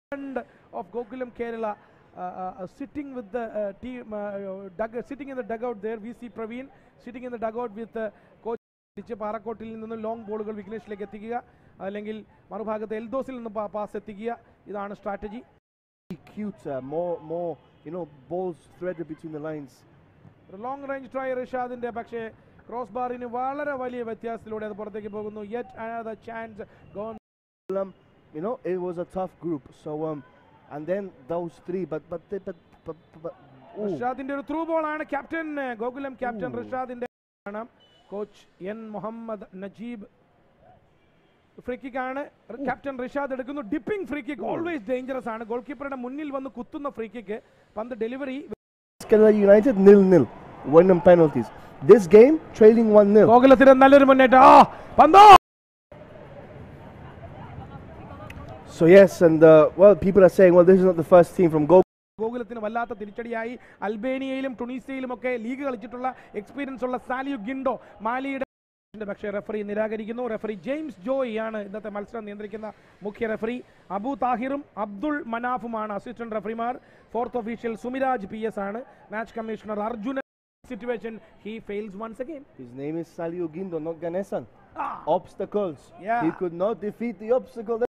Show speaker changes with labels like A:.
A: end of Gokulam Kerala uh, uh, uh, sitting with the uh, team, uh, uh, dug, sitting in the dugout there. We see Praveen sitting in the dugout with uh, coach തിരിച്ച് പാറക്കോട്ടിൽ നിന്ന് long ബോളുകൾ വിഘ്നേഷിലേക്ക് എത്തിക്കുക അല്ലെങ്കിൽ മറുഭാഗത്ത് എൽദോസിൽ നിന്ന് pass എത്തിക്കുക ഇതാണ് strategy
B: cuter, more, more, you know, balls threaded between the lines.
A: ഒരു long range try റിഷാദിന്റെ പക്ഷേ ക്രോസ് ബാറിന് വളരെ വലിയ വ്യത്യാസത്തിലൂടെ അത് പുറത്തേക്ക് പോകുന്നു yet another chance gone
B: Um, you know, it was a tough group. So, um, and then those three, but, but, they, but, but, but, ooh,
A: റിഷാദിന്റെ ഒരു ത്രൂ ബോൾ ആണ് ക്യാപ്റ്റൻ ഗോകുലം ക്യാപ്റ്റൻ
B: Ooh.
A: റിഷാദിന്റെ ആണ് coach N Muhammad Najeeb free kick ആണ് captain Rishad എടുക്കുന്നു dipping free kick always dangerous ആണ് goal കീപ്പറുടെ മുന്നിൽ വന്ന് കുത്തുന്ന ഫ്രീ കിക്ക് പന്ത് delivery
B: Kerala United nil nil, win on penalties. This game, trailing 1 0.
A: ഗോകുലത്തിന് നല്ലൊരു മുന്നേറ്റം ആ പന്തോ
B: So, yes, and uh, well, people are saying, well, this is not the first team from Go.
A: ഗോകുലത്തിന് വല്ലാത്ത തിരിച്ചടിയായി അൽബേനിയയിലും ടുണീസിയയിലും ഒക്കെ ലീഗ് കളിച്ചിട്ടുള്ള എക്സ്പീരിയൻസ് ഉള്ള സാലിയു Guindo മാലിയുടെ പക്ഷേ റെഫറി നിരാകരിക്കുന്നു റെഫറി ജെയിംസ് ജോയ് ആണ് ഇന്നത്തെ മത്സരം നിയന്ത്രിക്കുന്ന മുഖ്യ റെഫറി അബു താഹിറും അബ്ദുൾ മനാഫുമാണ് അസിസ്റ്റന്റ് റെഫറിമാർ fourth official Sumiraj P S ആണ് match commissioner Arjuna situation he fails once again
B: His name is Salio Gindo, not Ganesan. Obstacles.
A: Yeah.
B: He could not defeat the obstacle.